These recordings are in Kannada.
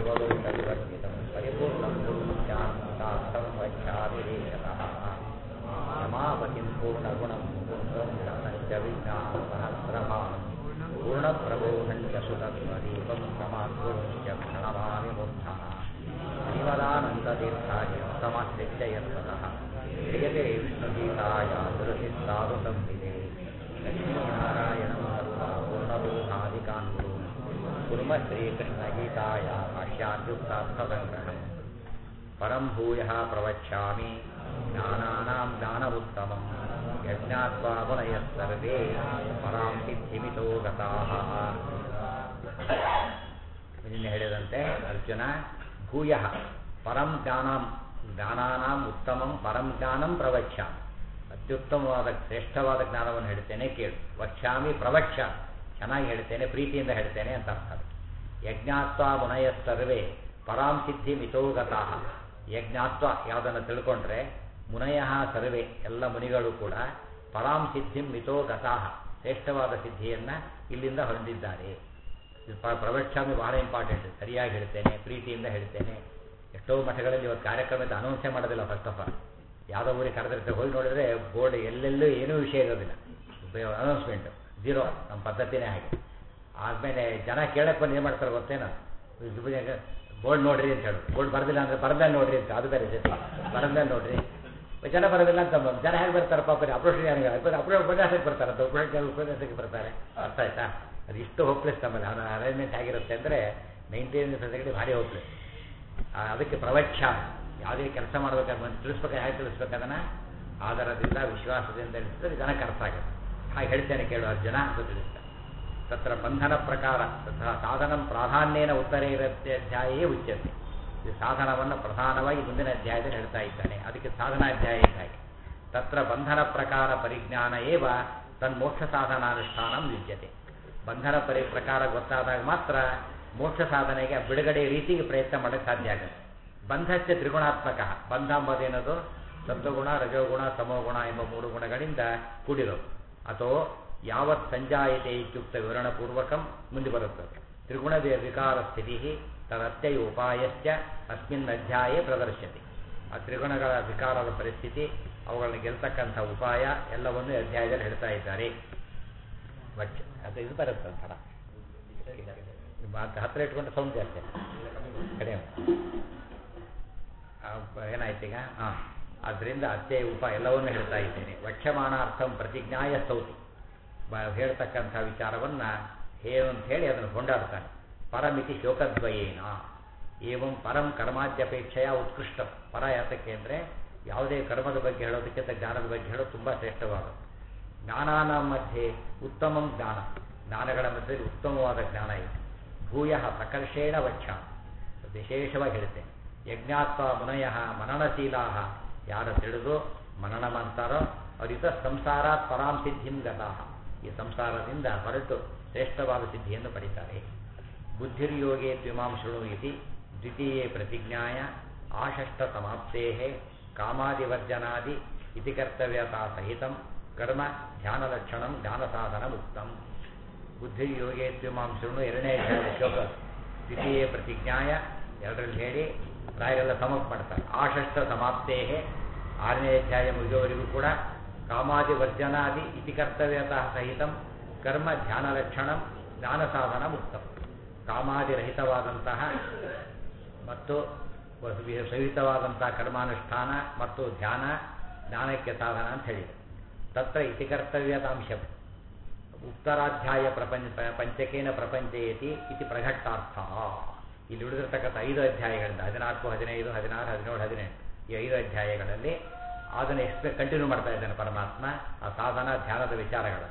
सर्वलोकविवर्जितं परिपूर्णं शान्तार्थं वैच्छाविरेशतः क्षमापतिं पूर्णगुणं पूर्णं ज्ञानञ्च विज्ञानसहस्रभां पूर्णप्रबोधं च सुतत्वदीपं समाद्गुरुञ्च प्रणमामि मूर्धः श्रीमदानन्दतीर्थाय समाश्रित्य यत्ततः क्रियते विष्णुगीताया दुरसिस्तावृतं विदे लक्ष्मीनारायणं सर्वा पूर्णबोधादिकान् गुरून् कुर्म श्रीकृष्णगीताया भाष्याद्युक्तार्थसङ्ग्रहम् परं भूयः प्रवक्ष्यामि ज्ञानानां ज्ञानमुत्तमं यज्ञात्वा गुणयः सर्वे ಪರಾಂ ಸಿದ್ಧಿಮಿತೋ ಗತಾಹ ನಿನ್ನೆ ಹೇಳಿದಂತೆ ಅರ್ಜುನ ಭೂಯ ಪರಂ ಜ್ಞಾನಂ ಜ್ಞಾನಾನಾಂ ಉತ್ತಮಂ ಪರಂ ಜ್ಞಾನಂ ಪ್ರವಕ್ಷ್ಯ ಅತ್ಯುತ್ತಮವಾದ ಶ್ರೇಷ್ಠವಾದ ಜ್ಞಾನವನ್ನು ಹೇಳ್ತೇನೆ ಕೇಳು ವಕ್ಷ್ಯಾಮಿ ಪ್ರವಕ್ಷ್ಯ ಚೆನ್ನಾಗಿ ಹೇಳ್ತೇನೆ ಪ್ರೀತಿಯಿಂದ ಹೇಳ್ತೇನೆ ಅಂತ ಅರ್ಥ ಯಜ್ಞಾತ್ವ ಮುನಯ ಸರ್ವೇ ಪರಾಂ ಸಿದ್ಧಿ ಮಿತೋಗತಾಹ ಯಜ್ಞಾತ್ವ ಯಾವುದನ್ನು ತಿಳ್ಕೊಂಡ್ರೆ ಮುನಯ ಸರ್ವೇ ಎಲ್ಲ ಮುನಿಗಳು ಕೂಡ ಪರಾಂ ಸಿದ್ಧಿಂ ಮಿತೋಗತಾಹ ಶ್ರೇಷ್ಠವಾದ ಸಿದ್ಧಿಯನ್ನು ಇಲ್ಲಿಂದ ಹೊಂದಿದ್ದಾರೆ ಪ್ರವಕ್ಷಾಮಿ ಬಹಳ ಇಂಪಾರ್ಟೆಂಟ್ ಸರಿಯಾಗಿ ಹೇಳ್ತೇನೆ ಪ್ರೀತಿಯಿಂದ ಹೇಳ್ತೇನೆ ಎಷ್ಟೋ ಮಠಗಳಲ್ಲಿ ಇವತ್ತು ಕಾರ್ಯಕ್ರಮದ ಅನೌನ್ಸೇ ಮಾಡೋದಿಲ್ಲ ಫಸ್ಟ್ ಆಫ್ ಆಲ್ ಯಾವುದೋ ಊರಿಗೆ ಕರೆದಿರ್ತಾರೆ ಹೋಗಿ ನೋಡಿದ್ರೆ ಬೋರ್ಡ್ ಎಲ್ಲೆಲ್ಲೂ ಏನೂ ವಿಷಯ ಇರೋದಿಲ್ಲ ಅನೌನ್ಸ್ಮೆಂಟ್ ಜೀರೋ ನಮ್ಮ ಪದ್ಧತಿನೇ ಹಾಗೆ ಆದಮೇಲೆ ಜನ ಕೇಳಕ್ಕೆ ಬಂದು ಏನು ಮಾಡ್ತಾರೆ ಗೊತ್ತೇನೋ ಬೋರ್ಡ್ ನೋಡ್ರಿ ಅಂತ ಹೇಳೋದು ಬೋರ್ಡ್ ಬರೋದಿಲ್ಲ ಅಂದರೆ ಬರದಲ್ಲಿ ನೋಡ್ರಿ ಅಂತ ಅದು ಬೇರೆ ಜೊತೆ ಬರದಲ್ಲಿ ನೋಡ್ರಿ ಜನ ಬರೋದಿಲ್ಲ ಅಂತ ಜನ ಹೇಗೆ ಬರ್ತಾರೆ ಪಾಪ ಅಪ್ರೋಷನ್ ಅಪ್ರೋ ಉಪನ್ಯಾಸಕ್ಕೆ ಬರ್ತಾರೆ ಅಂತ ಉಪನ್ಯಾಸ ಉಪನ್ಯಾಸಕ್ಕೆ ಬರ್ತಾರೆ ಅರ್ಥ ಆಯ್ತಾ ಅದು ಇಷ್ಟು ಹೋಪ್ಲೆಸ್ ನಮ್ಮಲ್ಲಿ ಅವನ ಅರೇಂಜ್ಮೆಂಟ್ ಆಗಿರುತ್ತೆ ಅಂದರೆ ನೈಂಟೀನ್ ಸೊಸೈಟಿ ಭಾರಿ ಹೋಪ್ಲೆಸ್ ಅದಕ್ಕೆ ಪ್ರವಕ್ಷ ಯಾವುದೇ ಕೆಲಸ ಮಾಡ್ಬೇಕಾದ್ರೆ ಬಂದು ತಿಳಿಸ್ಬೇಕು ಹೇಗೆ ತಿಳಿಸ್ಬೇಕು ಅದನ್ನು ಆಧಾರದಿಂದ ವಿಶ್ವಾಸದಿಂದ ತಿಳಿಸಿದ್ರೆ ಜನಕ್ಕೆ ಅರ್ಥ ಆಗುತ್ತೆ ಹಾಗೆ ಹೇಳ್ತೇನೆ ಕೇಳು ಅರ್ಜುನ ಅಂತ ತಿಳಿಸ್ತಾರೆ ತತ್ರ ಬಂಧನ ಪ್ರಕಾರ ತಥಾ ಸಾಧನ ಪ್ರಾಧಾನ್ಯನ ಉತ್ತರೇ ಅಧ್ಯಾಯೇ ಉಚ್ಯತೆ ಈ ಸಾಧನವನ್ನು ಪ್ರಧಾನವಾಗಿ ಮುಂದಿನ ಅಧ್ಯಾಯದಲ್ಲಿ ಹೇಳ್ತಾ ಇದ್ದಾನೆ ಅದಕ್ಕೆ ಸಾಧನಾಧ್ಯಾಯ ಇದ್ದಾಗೆ ತತ್ರ ಬಂಧನ ಪ್ರಕಾರ ಪರಿಜ್ಞಾನ ಏವ ತನ್ಮೋಕ್ಷ ಸಾಧನಾನುಷ್ಠಾನ ಯುಜ್ಯತೆ ಬಂಧನ ಪರಿ ಪ್ರಕಾರ ಗೊತ್ತಾದಾಗ ಮಾತ್ರ ಮೋಕ್ಷ ಸಾಧನೆಗೆ ಬಿಡುಗಡೆ ರೀತಿಗೆ ಪ್ರಯತ್ನ ಮಾಡೋಕ್ಕೆ ಸಾಧ್ಯ ಆಗುತ್ತೆ ಬಂಧಕ್ಕೆ ತ್ರಿಗುಣಾತ್ಮಕ ಬಂಧ ಎಂಬುದೇನದು ಸತ್ವಗುಣ ರಜೋಗುಣ ತಮೋಗುಣ ಎಂಬ ಮೂರು ಗುಣಗಳಿಂದ ಕೂಡಿರೋದು ಅಥವಾ ಯಾವತ್ ಸಂಜಾಯತೆ ಇತ್ಯುಕ್ತ ವಿವರಣಪೂರ್ವಕಂ ಮುಂದೆ ಬರುತ್ತದೆ ತ್ರಿಗುಣದ ವಿಕಾರ ಸ್ಥಿತಿ ತದತ್ಯಯ ಉಪಾಯಶ್ಚ ಅಸ್ಮಿನ್ ಅಧ್ಯಾಯೇ ಪ್ರದರ್ಶತೆ ಆ ತ್ರಿಗುಣಗಳ ವಿಕಾರದ ಪರಿಸ್ಥಿತಿ ಅವುಗಳನ್ನು ಗೆಲ್ತಕ್ಕಂಥ ಉಪಾಯ ಎಲ್ಲವನ್ನೂ ಅಧ್ಯಾಯದಲ್ಲಿ ಹೇಳ್ತಾ ಇದ್ದಾರೆ ಬಟ್ ಅದು ಇದು ಬರುತ್ತೆ ಒಂಥರ ಹತ್ತಿರ ಇಟ್ಕೊಂಡು ಸೌಂಡ್ ಜಾಸ್ತಿ ಕಡಿಮೆ ಏನಾಯ್ತು ಈಗ ಹಾಂ ಅದರಿಂದ ಅತ್ಯಯ ಉಪಾಯ ಎಲ್ಲವನ್ನೂ ಹೇಳ್ತಾ ಇದ್ದೇನೆ ವಕ್ಷಮಾನಾರ್ಥಂ ಪ್ರತಿಜ್ಞಾಯ ಸ್ತೌತಿ ಹೇಳ್ತಕ್ಕಂಥ ವಿಚಾರವನ್ನು ಏನು ಅಂತ ಹೇಳಿ ಅದನ್ನು ಕೊಂಡಾಡ್ತಾನೆ ಪರಮಿತಿ ಶೋಕದ್ವಯೇನ ಏವಂ ಪರಂ ಕರ್ಮಾದ್ಯಪೇಕ್ಷೆಯ ಉತ್ಕೃಷ್ಟ ಪರ ಯಾತಕ್ಕೆ ಅಂದರೆ ಯಾವುದೇ ಕರ್ಮದ ಬಗ್ಗೆ ಹೇಳೋದಕ್ಕಿಂತ ಜ್ಞಾನದ ಬಗ್ಗೆ ಹೇಳೋದು ತುಂಬ ಶ್ರೇಷ್ಠವಾದದ್ದು ಜ್ಞಾನಾನ ಮಧ್ಯೆ ಉತ್ತಮಂ ಜ್ಞಾನ ಜ್ಞಾನಗಳ ಮಧ್ಯೆ ಉತ್ತಮವಾದ ಜ್ಞಾನ ಇದೆ ಭೂಯ ಪ್ರಕರ್ಷೇಣ ವಕ್ಷ ವಿಶೇಷವಾಗಿ ಹೇಳ್ತೇನೆ ಯಜ್ಞಾತ್ವ ಮುನಯ ಮನನಶೀಲಾ ಯಾರು ತಿಳಿದು ಮನನ ಮಾಡ್ತಾರೋ ಅವರಿತ ಸಂಸಾರಾತ್ ಪರಾಂ ಸಿದ್ಧಿಂ ಗತಾಹ ಈ ಸಂಸಾರದಿಂದ ಹೊರಟು ಶ್ರೇಷ್ಠವಾದ ಸಿದ್ಧಿಯನ್ನು ಪಡಿತಾರೆ ಬುದ್ಧಿರ್ಯೋಗೇ ದ್ವಿಮಾಂ ಶೃಣು ಇತಿ ದ್ವಿತೀಯೇ ಪ್ರತಿಜ್ಞಾಯ ಆಷಷ್ಟ ಸಮಾಪ್ತೇ ಕಾಮಾದಿವರ್ಜನಾದಿ ಇತಿ ಕರ್ತವ್ಯತಾ ಸಹಿತಂ ಕರ್ಮ ಧ್ಯಾನಲಕ್ಷಣಂ ಜ್ಞಾನ ಸಾಧನ ಮುಕ್ತಂ ಬುದ್ಧಿರ್ಯೋಗೇ ದ್ವಿಮಾಂ ಶೃಣು ಎರಡನೇ ಅಧ್ಯಾಯ ಶ್ಲೋಕ ದ್ವಿತೀಯ ಪ್ರತಿಜ್ಞಾಯ ಎರಡರಲ್ಲಿ ಹೇಳಿ ರಾಯರೆಲ್ಲ ಸಮಪ್ ಮಾಡ್ತಾರೆ ಆಷಷ್ಟ ಸಮಾಪ್ತೇ ಆರನೇ ಅಧ್ಯಾಯ ಮುಗಿಯುವವರೆಗೂ ಕೂಡ ಕಾಮಾದಿ ವರ್ಜನಾದಿ ಇತಿ ಕರ್ತವ್ಯತಃ ಸಹಿತಂ ಕರ್ಮ ಧ್ಯಾನ ಲಕ್ಷಣಂ ಜ್ಞಾನ ಸಾಧನ ಮುಕ್ತಂ ಕಾಮಾದಿರಹಿತವಾದಂತಹ ಮತ್ತು ಸಹಿತವಾದಂತಹ ಕರ್ಮಾನುಷ್ಠಾನ ಮತ್ತು ಧ್ಯಾನ ಜ್ಞಾನಕ್ಕೆ ಸಾಧನ ಅಂತ ಹೇಳಿದೆ ತತ್ರ ಇತಿ ಕರ್ತವ್ಯತಾಂಶ ಉತ್ತರಾಧ್ಯಾಯ ಪ್ರಪಂಚ ಪಂಚಕೇನ ಪ್ರಪಂಚಯತಿ ಇತಿ ಪ್ರಘಟ್ಟಾರ್ಥ ಇಲ್ಲಿ ಉಳಿದಿರ್ತಕ್ಕಂಥ ಐದು ಅಧ್ಯಾಯಗಳಿಂದ ಹದಿನಾಲ್ಕು ಹದಿನೈದು ಹದಿನಾರು ಹದಿನೇಳು ಹದಿನೆಂಟು ಈ ಐದು ಅಧ್ಯಾಯಗಳಲ್ಲಿ ಅದನ್ನು ಎಕ್ಸ್ಪ್ಲೇ ಕಂಟಿನ್ಯೂ ಮಾಡ್ತಾ ಇದ್ದಾನೆ ಪರಮಾತ್ಮ ಆ ಸಾಧನ ಧ್ಯಾನದ ವಿಚಾರಗಳು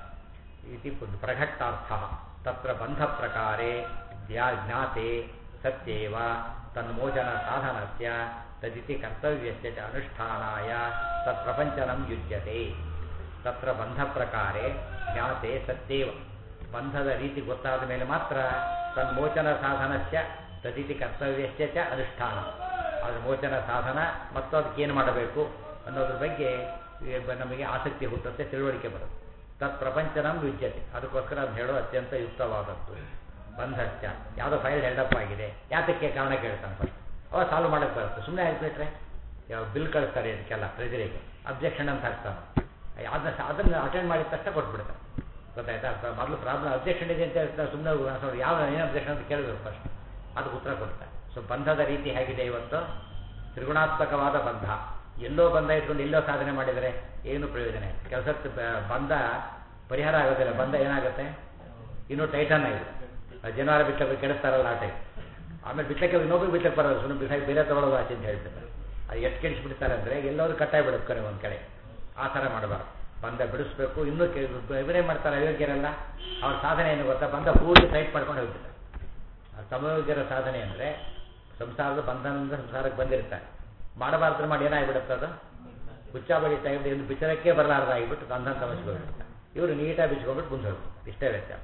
ಇತಿ ಪ್ರಘಟ್ಟಾರ್ಥ ತತ್ರ ಬಂಧ ಪ್ರಕಾರೇ ದ್ಯಾ ಜ್ಞಾತೆ ಸತ್ಯೇವ ತನ್ಮೋಚನ ಸಾಧನಸ್ಯ ತದಿತಿ ಕರ್ತವ್ಯಸ್ಯ ಚ ಅನುಷ್ಠಾನಾಯ ತತ್ಪ್ರಪಂಚನಂ ಯುಜ್ಯತೆ ತತ್ರ ಬಂಧ ಪ್ರಕಾರೇ ಜ್ಞಾತೆ ಸತ್ಯೇವ ಬಂಧದ ರೀತಿ ಗೊತ್ತಾದ ಮೇಲೆ ಮಾತ್ರ ತನ್ಮೋಚನ ಸಾಧನಸ್ಯ ತದಿತಿ ಕರ್ತವ್ಯಸ್ಯ ಚ ಅನುಷ್ಠಾನ ಅದರ ಮೋಚನ ಸಾಧನ ಮತ್ತು ಅದಕ್ಕೇನು ಮಾಡಬೇಕು ಅನ್ನೋದ್ರ ಬಗ್ಗೆ ನಮಗೆ ಆಸಕ್ತಿ ಹುಟ್ಟುತ್ತೆ ತಿಳುವಳಿಕೆ ಬರುತ್ತೆ ತತ್ ಪ್ರಪಂಚನಂ ಯುಜ್ಯತೆ ಅದಕ್ಕೋಸ್ಕರ ಅದು ಹೇಳೋ ಅತ್ಯಂತ ಯುಕ್ತವಾದದ್ದು ಬಂಧಶ್ಚ ಯಾವುದೋ ಫೈಲ್ ಹೆಲ್ಡಪ್ ಆಗಿದೆ ಯಾತಕ್ಕೆ ಕಾರಣ ಕೇಳ್ತಾನೆ ಫಸ್ಟ್ ಅವಾಗ ಸಾಲ್ವ್ ಮಾಡಕ್ಕೆ ಬರುತ್ತೆ ಸುಮ್ಮನೆ ಹಾಕ್ಬಿಟ್ರೆ ಯಾವ ಬಿಲ್ ಕಳಿಸ್ತಾರೆ ಇದಕ್ಕೆಲ್ಲ ಟ್ರೆಜರಿಗೆ ಅಬ್ಜೆಕ್ಷನ್ ಅಂತ ಹಾಕ್ತಾನೆ ಅದನ್ನ ಅದನ್ನು ಅಟೆಂಡ್ ಮಾಡಿದ ತಕ್ಷಣ ಕೊಟ್ಬಿಡ್ತಾರೆ ಗೊತ್ತಾಯ್ತಾ ಪ- ಮೊದಲು ಪ್ರಾಬ್ಲಮ್ ಅಬ್ಜೆಕ್ಷನ್ ಇದೆ ಅಂತ ಹೇಳ್ತಾರೆ ಸುಮ್ಮನೆ ಯಾವ ಏನು ಅಬ್ಜೆಕ್ಷನ್ ಅಂತ ಕೇಳಬೇಕು ಫಸ್ಟ್ ಅದಕ್ಕೆ ಉತ್ತರ ಕೊಡ್ತಾರೆ ಸೊ ಬಂಧದ ರೀತಿ ಹೇಗಿದೆ ಇವತ್ತು ತ್ರಿಗುಣಾತ್ಮಕವಾದ ಬಂಧ ಎಲ್ಲೋ ಬಂಧ ಇಟ್ಕೊಂಡು ಎಲ್ಲೋ ಸಾಧನೆ ಮಾಡಿದರೆ ಏನು ಪ್ರಯೋಜನ ಇಲ್ಲ ಕೆಲಸಕ್ಕೆ ಬ- ಬಂಧ ಪರಿಹಾರ ಆಗೋದಿಲ್ಲ ಬಂಧ ಏನಾಗುತ್ತೆ ಇನ್ನೂ ಟೈಟನ್ ಆಗಿದೆ ಆ ಜನವಾರ ಬಿಟ್ಟಕ್ಕೆ ಕೆಡಿಸ್ತಾರಲ್ಲ ಆ ಟೈಪ್ ಆಮೇಲೆ ಬಿಟ್ಟಕ್ಕೆ ಇನ್ನೊಬ್ರಿಗೆ ಬಿಟ್ಟಕ್ಕೆ ಬರೋದು ಸುಮ್ಮನೆ ಬಿಟ್ಟಾಗಿ ಬೇರೆ ತಗೊಳ್ಳೋದು ಆಚೆ ಅಂತ ಹೇಳ್ತಾರೆ ಅದು ಎಷ್ಟು ಕೆಡಿಸ್ಬಿಡ್ತಾರೆ ಅಂದರೆ ಎಲ್ಲರೂ ಕಟ್ಟಾಗಿ ಬಿಡುತ್ತೆ ಕೊನೆ ಒಂದು ಕಡೆ ಆ ಥರ ಮಾಡಬಾರ್ದು ಬಂದ ಬಿಡಿಸ್ಬೇಕು ಇನ್ನೂ ಕೆ ಇವರೇ ಮಾಡ್ತಾರೆ ಅಯೋಗ್ಯರಲ್ಲ ಅವ್ರ ಸಾಧನೆ ಏನು ಗೊತ್ತಾ ಬಂದ ಪೂರ್ತಿ ಟೈಟ್ ಮಾಡ್ಕೊಂಡು ಹೋಗ್ಬಿಡ್ತಾರೆ ಆ ಸಮಯೋಗ್ಯರ ಸಾಧನೆ ಅಂದರೆ ಸಂಸಾರದ ಬಂಧನದಿಂದ ಸಂಸಾರಕ್ಕೆ ಬಂದಿರ್ತಾರೆ ಮಾಡಬಾರ್ದು ಮಾಡಿ ಏನಾಗ್ಬಿಡುತ್ತೆ ಅದು ಹುಚ್ಚ ಬಡಿತಾ ಇದ್ದು ಎಂದು ಬಿಚ್ಚರಕ್ಕೆ ಬರಲಾರ್ದಾಗಿಬಿಟ್ಟು ಬಂಧನ ತಮಸ್ಕೊಬಿಡ್ತಾರೆ ಇವರು ನೀಟಾಗಿ ಬಿಚ್ಕೊಂಡ್ಬಿಟ್ಟು ಮುಂದೆ ಹೋಗ್ತಾರೆ ಇಷ್ಟೇ ವ್ಯತ್ಯಾಸ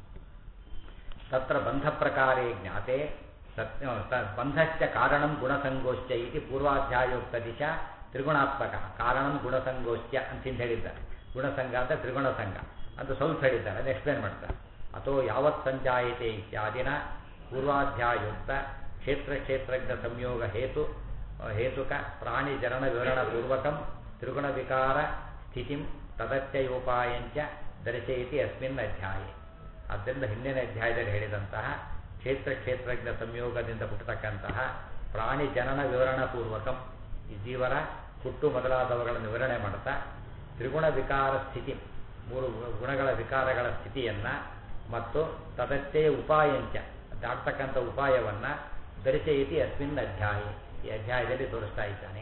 ತತ್ರ ಬಂಧ ಪ್ರಕಾರೇ ಜ್ಞಾತೆ ಸತ್ಯ ತ- ಬಂಧಶ್ಚ ಕಾರಣಂ ಗುಣಸಂಗೋಷ್ಠ್ಯ ಇತಿ ಪೂರ್ವಾಧ್ಯಾಯೋಕ್ತ ದಿಶಾ ತ್ರಿಗುಣಾತ್ಮಕ ಕಾರಣಂ ಗುಣಸಂಗೋಷ್ಠ್ಯ ಅಂತ ಹಿಂದೆ ಹೇಳಿದ್ದಾರೆ ಗುಣಸಂಗ ಅಂತ ತ್ರಿಗುಣ ಸಂಘ ಅಂತ ಸ್ವಲ್ಪ ಹೇಳಿದ್ದಾರೆ ಅದನ್ನ ಎಕ್ಸ್ಪ್ಲೇನ್ ಮಾಡ್ತಾರೆ ಅಥೋ ಯಾವತ್ ಸಂಜಾಯತೆ ಇತ್ಯಾದಿನ ಪೂರ್ವಾಧ್ಯಾಯೋಕ್ತ ಕ್ಷೇತ್ರ ಕ್ಷೇತ್ರಜ್ಞ ಸಂಯೋಗ ಹೇತು ಹೇತುಕ ಪ್ರಾಣಿ ಜನನ ವಿವರಣ ಪೂರ್ವಕಂ ತ್ರಿಗುಣ ವಿಕಾರ ಸ್ಥಿತಿಂ ತದತ್ಯಯೋಪಾಯಂಚ ದರ್ಶಯತಿ ಅಸ್ಮಿನ್ ಅಧ್ಯಾಯೇ ಆದ್ದರಿಂದ ಹಿಂದಿನ ಅಧ್ಯಾಯದಲ್ಲಿ ಹೇಳಿದಂತಹ ಕ್ಷೇತ್ರ ಕ್ಷೇತ್ರಜ್ಞ ಸಂಯೋಗದಿಂದ ಹುಟ್ಟತಕ್ಕಂತಹ ಪ್ರಾಣಿ ಜನನ ವಿವರಣ ಪೂರ್ವಕಂ ಈ ಜೀವರ ಹುಟ್ಟು ಮೊದಲಾದವುಗಳನ್ನು ವಿವರಣೆ ಮಾಡ್ತಾ ತ್ರಿಗುಣ ವಿಕಾರ ಸ್ಥಿತಿ ಮೂರು ಗುಣಗಳ ವಿಕಾರಗಳ ಸ್ಥಿತಿಯನ್ನು ಮತ್ತು ತದತ್ತೇ ಉಪಾಯಂಚ ದಾಟ್ತಕ್ಕಂಥ ಉಪಾಯವನ್ನು ದರ್ಶಯತಿ ಅಸ್ಮಿನ್ ಅಧ್ಯಾಯ ಈ ಅಧ್ಯಾಯದಲ್ಲಿ ತೋರಿಸ್ತಾ ಇದ್ದಾನೆ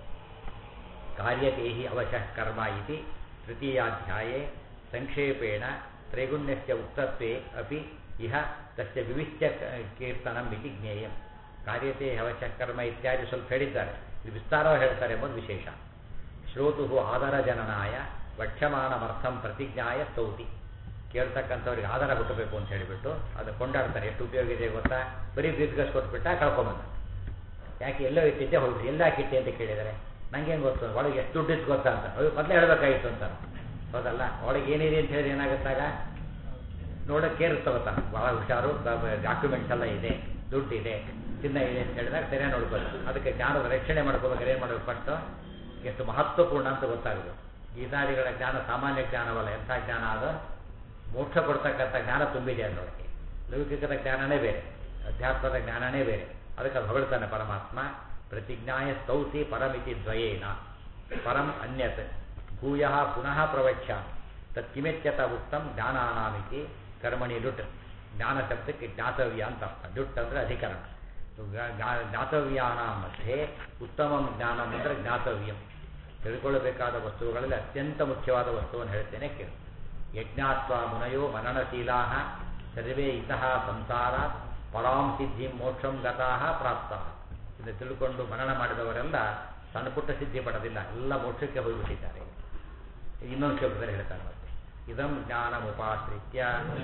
ಕಾರ್ಯದೇಹಿ ಅವಶಃ ಕರ್ಮ ಇತಿ ತೃತೀಯಾಧ್ಯಾಯೇ ಸಂಕ್ಷೇಪೇಣ ತ್ರೈಗುಣ್ಯಸ್ಯ ಉಕ್ತತ್ವೇ ಅಪಿ ಇಹ ತಸ್ಯ ವಿವಿಚ್ಯ ಕೀರ್ತನಂ ಇತಿ ಜ್ಞೇಯಂ ಕಾರ್ಯತೆ ಅವಶ್ಯ ಕರ್ಮ ಇತ್ಯಾದಿ ಸ್ವಲ್ಪ ಹೇಳಿದ್ದಾರೆ ಇದು ವಿಸ್ತಾರವಾಗಿ ಹೇಳ್ತಾರೆ ಎಂಬುದು ವಿಶೇಷ ಶ್ರೋತು ಆದರ ಜನನಾಯ ವಕ್ಷ್ಯಮಾಣಮರ್ಥಂ ಪ್ರತಿಜ್ಞಾಯ ಸ್ತೌತಿ ಕೇಳ್ತಕ್ಕಂಥವ್ರಿಗೆ ಆಧಾರ ಹುಟ್ಟಬೇಕು ಅಂತ ಹೇಳಿಬಿಟ್ಟು ಅದು ಕೊಂಡಾಡ್ತಾರೆ ಎಷ್ಟು ಉಪಯೋಗ ಇದೆ ಗೊತ್ತಾ ಬರೀ ದೀರ್ಘಸ್ ಕೊಟ್ಬಿಟ್ಟ ಕಳ್ಕೊಂಬಂದ ಯಾಕೆ ಎಲ್ಲೋ ಇಟ್ಟಿದ್ದೆ ಹೋಗಿ ಎಲ್ಲ ಹಾಕಿಟ್ಟೆ ಅಂತ ಕೇಳಿದರೆ ನಂಗೇನು ಗೊತ್ತು ಒಳಗೆ ಎಷ್ಟು ದುಡ್ಡಿತ್ತು ಗೊತ್ತಾ ಅಂತ ಅಯ್ಯೋ ಮೊದಲೇ ಹೇಳಬೇಕಾಗಿತ್ತು ಅಂತ ಹೌದಲ್ಲ ಒಳಗೆ ಏನಿದೆ ಅಂತ ಹೇಳಿ ಏನಾಗುತ್ತಾಗ ನೋಡೋಕೆ ಕೇರ್ ತಗೋತಾನೆ ಭಾಳ ಹುಷಾರು ಡಾಕ್ಯುಮೆಂಟ್ಸ್ ಎಲ್ಲ ಇದೆ ದುಡ್ಡಿದೆ ಚಿನ್ನ ಇದೆ ಅಂತ ಹೇಳಿದಾಗ ಸರಿಯಾಗಿ ನೋಡ್ಬೋದು ಅದಕ್ಕೆ ಜ್ಞಾನದ ರಕ್ಷಣೆ ಮಾಡ್ಕೋಬೇಕಾದ್ರೆ ಏನು ಮಾಡಬೇಕು ಫಸ್ಟು ಎಷ್ಟು ಮಹತ್ವಪೂರ್ಣ ಅಂತ ಗೊತ್ತಾಗೋದು ಗೀತಾದಿಗಳ ಜ್ಞಾನ ಸಾಮಾನ್ಯ ಜ್ಞಾನವಲ್ಲ ಎಂಥ ಜ್ಞಾನ ಅದು ಮೋಕ್ಷ ಕೊಡ್ತಕ್ಕಂಥ ಜ್ಞಾನ ತುಂಬಿದೆ ಅದರೊಳಗೆ ಲೌಕಿಕದ ಜ್ಞಾನನೇ ಬೇರೆ ಅಧ್ಯಾತ್ಮದ ಜ್ಞಾನನೇ ಬೇರೆ ಅದಕ್ಕೆ ಅದು ಹೊಗಳ್ತಾನೆ ಪರಮಾತ್ಮ ಪ್ರತಿಜ್ಞಾಯ ಸ್ತೌತಿ ಪರಮಿತಿ ದ್ವಯೇನ ಪರಂ ಅನ್ಯತ್ ಭೂಯ ಪುನಃ ಪ್ರವಕ್ಷ್ಯ ತತ್ಕಿಮೆತ್ಯತ ಉತ್ತಮ್ ಜ್ಞಾನಾನಾಮಿತಿ ಕರ್ಮಣಿ ಡುಟ್ ಜ್ಞಾನ ಶಬ್ದಕ್ಕೆ ಜ್ಞಾತವ್ಯ ಅಂತ ಅರ್ಥ ಡುಟ್ ಅಂದರೆ ಅಧಿಕರಣ ಜ್ಞಾ- ಜ್ಞಾ- ಜ್ಞಾತವ್ಯಾನಾಂ ಮಧ್ಯೆ ಉತ್ತಮಂ ಜ್ಞಾನಂ ಅಂದರೆ ಜ್ಞಾತವ್ಯಂ ತಿಳ್ಕೊಳ್ಳಬೇಕಾದ ವಸ್ತುಗಳಲ್ಲಿ ಅತ್ಯಂತ ಮುಖ್ಯವಾದ ವಸ್ತುವನ್ನು ಹೇಳ್ತೇನೆ ಕೇಳು ಯಜ್ಞಾತ್ವ ಮುನಯೋ ಮನನಶೀಲಾ ಸರ್ವೇ ಇತಃ ಸಂಸಾರ ಪರಾಂ ಸಿದ್ಧಿಂ ಮೋಕ್ಷಂ ಗತಾಹ ಪ್ರಾಪ್ತ ಇದನ್ನು ತಿಳ್ಕೊಂಡು ಮನನ ಮಾಡಿದವರೆಲ್ಲ ಸಣ್ಣ ಪುಟ್ಟ ಸಿದ್ಧಿ ಪಡೆದಿಲ್ಲ ಎಲ್ಲ ಮೋಕ್ಷಕ್ಕೆ ಹೋಗಿಬಿಟ್ಟಿದ್ದಾರೆ ಇನ್ನೊಂದು ಶ್ಲೋಕದಲ್ಲಿ ಹೇಳ್ತಾರೆ ಮತ್ತೆ ಇದಂ ಜ್ಞಾನಮುಪಾಶ್ರಿತ್ಯ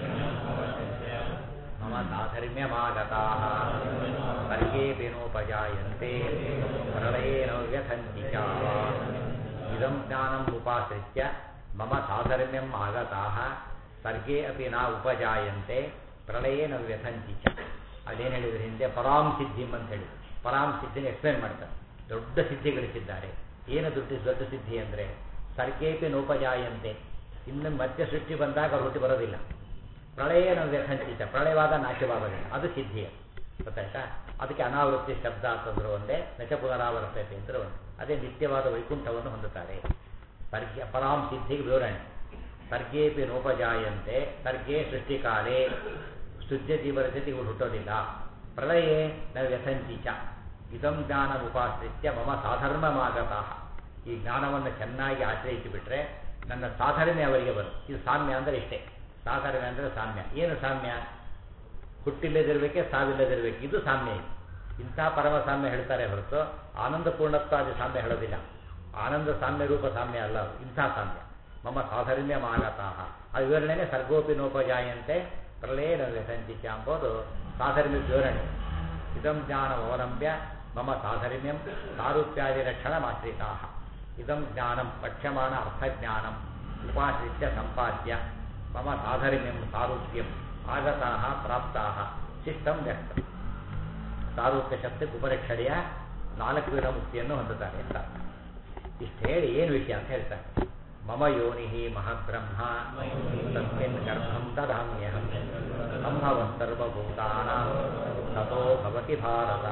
ಮಮ ಸಾಧರ್ಮ್ಯಮಾಗತಾ ಸರ್ಗೇಪಿ ನೋಪಜಾಯಂತೆ ಪ್ರಳಯೇನ ವ್ಯಥಂತಿ ಚ ಇದಂ ಜ್ಞಾನಂ ಉಪಾಶ್ರಿತ್ಯ ಮಮ ಸಾಧರ್ಮ್ಯಂ ಆಗತಾ ಸರ್ಗೇ ಅಪಿ ನಾ ಉಪಜಾಯಂತೆ ಪ್ರಳಯೇನ ವ್ಯಥಂತಿ ಚ ಅದೇನು ಹೇಳಿದ್ರು ಹಿಂದೆ ಪರಾಂ ಸಿದ್ಧಿಂ ಅಂತ ಹೇಳಿ ಪರಾಂ ಸಿದ್ಧಿನ ಎಕ್ಸ್ಪ್ಲೇನ್ ಮಾಡ್ತಾರೆ ದೊಡ್ಡ ಸಿದ್ಧಿ ಗಳಿಸಿದ್ದಾರೆ ಏನು ದೊಡ್ಡ ದೊಡ್ಡ ಸಿದ್ಧಿ ಅಂದರೆ ಸರ್ಗೇಪಿ ನೋಪಜಾಯಂತೆ ಇನ್ನು ಮತ್ತೆ ಸೃಷ್ಟಿ ಬಂದಾಗ ಅವ್ರು ಹುಟ್ಟಿ ಬರೋದಿಲ್ಲ ಪ್ರಳಯೇನ ವ್ಯಥಂಚಿತ ಪ್ರಳಯವಾದ ನಾಶವಾಗೋದಿಲ್ಲ ಅದು ಸಿದ್ಧಿ ಗೊತ್ತಾಯ್ತಾ ಅದಕ್ಕೆ ಅನಾವೃತ್ತಿ ಶಬ್ದ ಅಂತಂದ್ರು ಒಂದೇ ನಚ ಪುನರಾವರ್ತತೆ ಅಂದ್ರೆ ಒಂದು ಅದೇ ನಿತ್ಯವಾದ ವೈಕುಂಠವನ್ನು ಹೊಂದುತ್ತಾರೆ ಸರ್ಗ್ಯ ಪರಾಂ ಸಿದ್ಧಿಗೆ ವಿವರಣೆ ಸರ್ಗೇಪಿ ನೋಪಜಾಯಂತೆ ಸರ್ಗೇ ಸೃಷ್ಟಿಕಾಲೇ ಶುದ್ಧ ಜೀವನ ಜೊತೆ ಇವರು ಹುಟ್ಟೋದಿಲ್ಲ ಪ್ರಳಯೇ ನ ವ್ಯಥಂಚಿಚ ಇದಂ ಜ್ಞಾನ ಉಪಾಶ್ರಿತ್ಯ ಮಮ ಸಾಧರ್ಮಮಾಗತಃ ಈ ಜ್ಞಾನವನ್ನು ಚೆನ್ನಾಗಿ ಆಶ್ರಯಿಸಿ ಬಿಟ್ರೆ ನನ್ನ ಸಾಧರ್ಮ್ಯ ಅವರಿಗೆ ಬರುತ್ತೆ ಇದು ಸಾಮ್ಯ ಅಂದರೆ ಇಷ್ಟೇ ಸಾಧರ್ಮ್ಯ ಅಂದರೆ ಸಾಮ್ಯ ಏನು ಸಾಮ್ಯ ಹುಟ್ಟಿಲ್ಲದಿರಬೇಕೆ ಸಾವಿಲ್ಲದಿರಬೇಕು ಇದು ಸಾಮ್ಯ ಇದು ಇಂಥ ಪರಮ ಸಾಮ್ಯ ಹೇಳ್ತಾರೆ ಹೊರತು ಆನಂದ ಪೂರ್ಣತ್ವಾದಿ ಸಾಮ್ಯ ಹೇಳೋದಿಲ್ಲ ಆನಂದ ಸಾಮ್ಯ ರೂಪ ಸಾಮ್ಯ ಅಲ್ಲ ಅದು ಇಂಥ ಸಾಮ್ಯ ಮಮ ಸಾಧರ್ಮ್ಯ ಮಾಗತಾಹ ಆ ವಿವರಣೆನೇ ಸರ್ಗೋಪಿನೋಪಜಾಯಂತೆ ಪ್ರಳಯನ ವ್ಯಸಂಚಿತ ಎಂಬುದು ಸಾಧರ್ಮ್ಯ ವಿವರಣೆ ಇದಂ ಜ್ಞಾನಂ ಅವಲಂಬ್ಯ ಮಮ ಸಾಧರ್ಮ್ಯಂ ಸಾರೂಪ್ಯಾದಿ ರಕ್ಷಣಮಾಶ್ರಿತಾ ಇದಂ ಜ್ಞಾನಂ ಪಕ್ಷ್ಯಮಾಣ ಅರ್ಥಜ್ಞಾನಂ ಉಪಾಶ್ರಿತ್ಯ ಸಂಪಾದ್ಯ ಮಮ ಸಾಧರ್ಮ್ಯಂ ಸಾರೂಪ್ಯಂ ಆಗತಾ ಪ್ರಾಪ್ತಾ ಶಿಷ್ಟಂ ವ್ಯಕ್ತ ಸಾರೂಪ್ಯ ಶಬ್ದಕ್ಕೆ ಉಪರಕ್ಷಣೆಯ ನಾಲ್ಕು ವಿಧ ಮುಕ್ತಿಯನ್ನು ಹೊಂದುತ್ತಾರೆ ಅಂತ ಇಷ್ಟು ಹೇಳಿ ಏನು ವಿಷಯ ಅಂತ ಹೇಳ್ತಾರೆ ಮಮ ಯೋನಿ ಮಹಬ್ರಹ್ಮ ತಸ್ಮಿನ್ ಗರ್ಭಂ ದದಾಮ್ಯಹಂ ಸಂಭವಸ್ತರ್ವಭೂತಾನ ತಥೋ ಭವತಿ ಭಾರತ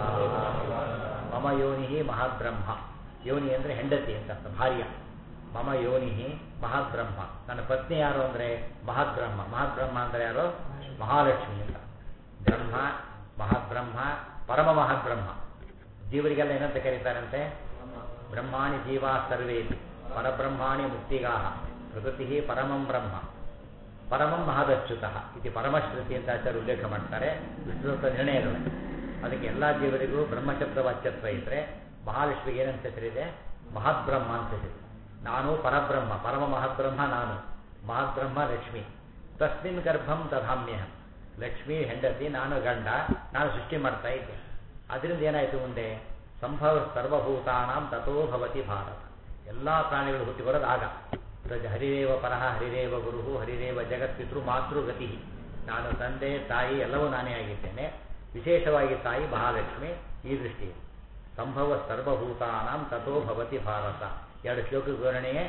ಮಮ ಯೋನಿ ಮಹಬ್ರಹ್ಮ ಯೋನಿ ಅಂದರೆ ಹೆಂಡತಿ ಅಂತ ಅರ್ಥ ಭಾರ್ಯ ಮಮ ಯೋನಿ ಮಹಾಬ್ರಹ್ಮ ನನ್ನ ಪತ್ನಿ ಯಾರು ಅಂದರೆ ಮಹಾಬ್ರಹ್ಮ ಮಹಾಬ್ರಹ್ಮ ಅಂದರೆ ಯಾರು ಮಹಾಲಕ್ಷ್ಮಿ ಅಂತ ಬ್ರಹ್ಮ ಮಹಾಬ್ರಹ್ಮ ಪರಮ ಮಹಾಬ್ರಹ್ಮ ಜೀವರಿಗೆಲ್ಲ ಏನಂತ ಕರೀತಾರಂತೆ ಬ್ರಹ್ಮಾಣಿ ಜೀವಾ ಸರ್ವೇತಿ ಪರಬ್ರಹ್ಮಾಣಿ ಮುಕ್ತಿಗಾಹ ಪ್ರಕೃತಿ ಪರಮಂ ಬ್ರಹ್ಮ ಪರಮಂ ಮಹದಚ್ಯುತ ಇದು ಪರಮಶ್ರುತಿ ಅಂತ ಆಚಾರ್ಯ ಉಲ್ಲೇಖ ಮಾಡ್ತಾರೆ ವಿಷ್ಣುತ್ವ ನಿರ್ಣಯಗಳು ಅದಕ್ಕೆ ಎಲ್ಲ ಜೀವರಿಗೂ ಬ್ರಹ್ಮಶಬ್ದ ವಾಚ್ಯತ್ವ ಇದ್ರೆ ಮಹಾಲಕ್ಷ್ಮಿಗೆ ಏನಂತ ಹೆಸರಿದೆ ಮಹಾಬ್ರಹ್ಮ ಅಂತ ಹೆಸರು ನಾನು ಪರಬ್ರಹ್ಮ ಪರಮ ಮಹಾಬ್ರಹ್ಮ ನಾನು ಮಹಾಬ್ರಹ್ಮ ಲಕ್ಷ್ಮಿ ತಸ್ಮಿನ್ ಗರ್ಭಂ ದಧಾಮ್ಯಹಂ ಲಕ್ಷ್ಮಿ ಹೆಂಡತಿ ನಾನು ಗಂಡ ನಾನು ಸೃಷ್ಟಿ ಮಾಡ್ತಾ ಇದ್ದೆ ಅದರಿಂದ ಏನಾಯಿತು ಮುಂದೆ ಸಂಭವ ಸರ್ವಭೂತಾನಾಂ ತಥೋ ಭವತಿ ಭಾರತ ಎಲ್ಲ ಪ್ರಾಣಿಗಳು ಹುಟ್ಟಿ ಬರೋದು ಆಗ ಪ್ರಜ ಹರಿರೇವ ಪರಹ ಹರಿರೇವ ಗುರು ಹರಿರೇವ ಜಗತ್ಪಿತೃ ಮಾತೃಗತಿ ನಾನು ತಂದೆ ತಾಯಿ ಎಲ್ಲವೂ ನಾನೇ ಆಗಿದ್ದೇನೆ ವಿಶೇಷವಾಗಿ ತಾಯಿ ಮಹಾಲಕ್ಷ್ಮಿ ಈ ದೃಷ್ಟಿಯಲ್ಲಿ ಸಂಭವ ಸರ್ವಭೂತಾನಾಂ ತಥೋ ಭವತಿ ಭಾರತ ಎರಡು ಶ್ಲೋಕ ವಿವರಣೆಯೇ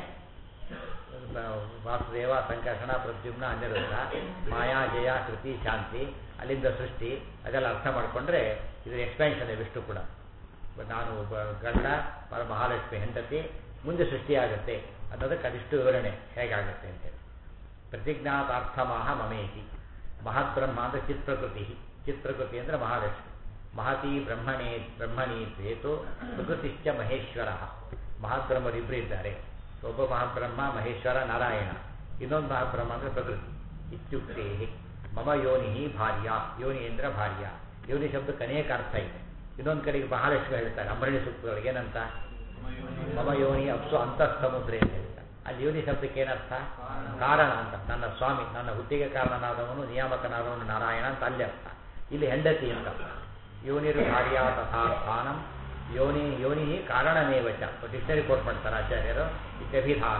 ವಾಸುದೇವ ಸಂಕರ್ಷಣ ಪ್ರದ್ಯುಮ್ನ ಅನಿರುದ್ಧ ಮಾಯಾ ಜಯ ಕೃತಿ ಶಾಂತಿ ಅಲ್ಲಿಂದ ಸೃಷ್ಟಿ ಅದೆಲ್ಲ ಅರ್ಥ ಮಾಡಿಕೊಂಡ್ರೆ ಇದು ಎಕ್ಸ್ಪೆನ್ಷನ್ ವಿಷ್ಣು ಕೂಡ ನಾನು ಒಬ್ಬ ಗಂಡ ಪರ ಮಹಾಲಕ್ಷ್ಮಿ ಹೆಂಡತಿ ಮುಂದೆ ಸೃಷ್ಟಿಯಾಗುತ್ತೆ ಅನ್ನೋದಕ್ಕೆ ಅದಿಷ್ಟು ವಿವರಣೆ ಹೇಗಾಗುತ್ತೆ ಅಂತೇಳಿ ಪ್ರತಿಜ್ಞಾತಾರ್ಥಮಾಹ ಮಮೇತಿ ಮಹತ್ಬ್ರಹ್ಮ ಅಂದರೆ ಚಿತ್ಪ್ರಕೃತಿ ಚಿತ್ಪ್ರಕೃತಿ ಅಂದರೆ ಮಹಾಲಕ್ಷ್ಮಿ ಮಹತಿ ಬ್ರಹ್ಮಣೇ ಬ್ರಹ್ಮಣಿ ದ್ವೇತು ಪ್ರಕೃತಿಶ್ಚ ಮಹೇಶ್ವರ ಮಹಾಬ್ರಹ್ಮರಿಬ್ಬರು ಇದ್ದಾರೆ ಒಬ್ಬ ಮಹಾಬ್ರಹ್ಮ ಮಹೇಶ್ವರ ನಾರಾಯಣ ಇನ್ನೊಂದು ಮಹಾಬ್ರಹ್ಮ ಅಂದರೆ ಪ್ರಕೃತಿ ಇತ್ಯುಕ್ತೇ ಮಮ ಯೋನಿ ಭಾರ್ಯ ಯೋನಿ ಅಂದರೆ ಭಾರ್ಯ ಯೋನಿ ಶಬ್ದಕ್ಕೆ ಅನೇಕ ಅರ್ಥ ಇದೆ ಇನ್ನೊಂದು ಕಡೆಗೆ ಮಹಾಲಕ್ಷ್ಮಿ ಹೇಳ್ತಾರೆ ಅಂಬರಣಿ ಸೂಕ್ತದೊಳಗೆ ಏನಂತ ಮಮ ಯೋನಿ ಅಪ್ಸು ಅಂತಃಸಮುದ್ರೆ ಅಂತ ಹೇಳ್ತಾರೆ ಅಲ್ಲಿ ಯೋನಿ ಶಬ್ದಕ್ಕೆ ಏನರ್ಥ ಕಾರಣ ಅಂತ ನನ್ನ ಸ್ವಾಮಿ ನನ್ನ ಹುಟ್ಟಿಗೆ ಕಾರಣನಾದವನು ನಿಯಾಮಕನಾದವನು ನಾರಾಯಣ ಅಂತ ಅಲ್ಲಿ ಅರ್ಥ ಇಲ್ಲಿ ಹೆಂಡತಿ ಅಂತ ಯೋನಿರು ಭಾರ್ಯ ತಥಾ ಸ್ಥಾನಂ ಯೋನಿ ಯೋನಿ ಕಾರಣಮೇವಚ ಡಿಕ್ಷನರಿ ಕೋಟ್ ಮಾಡ್ತಾರೆ ಆಚಾರ್ಯರು ಇತ್ಯಭಿಧಾನ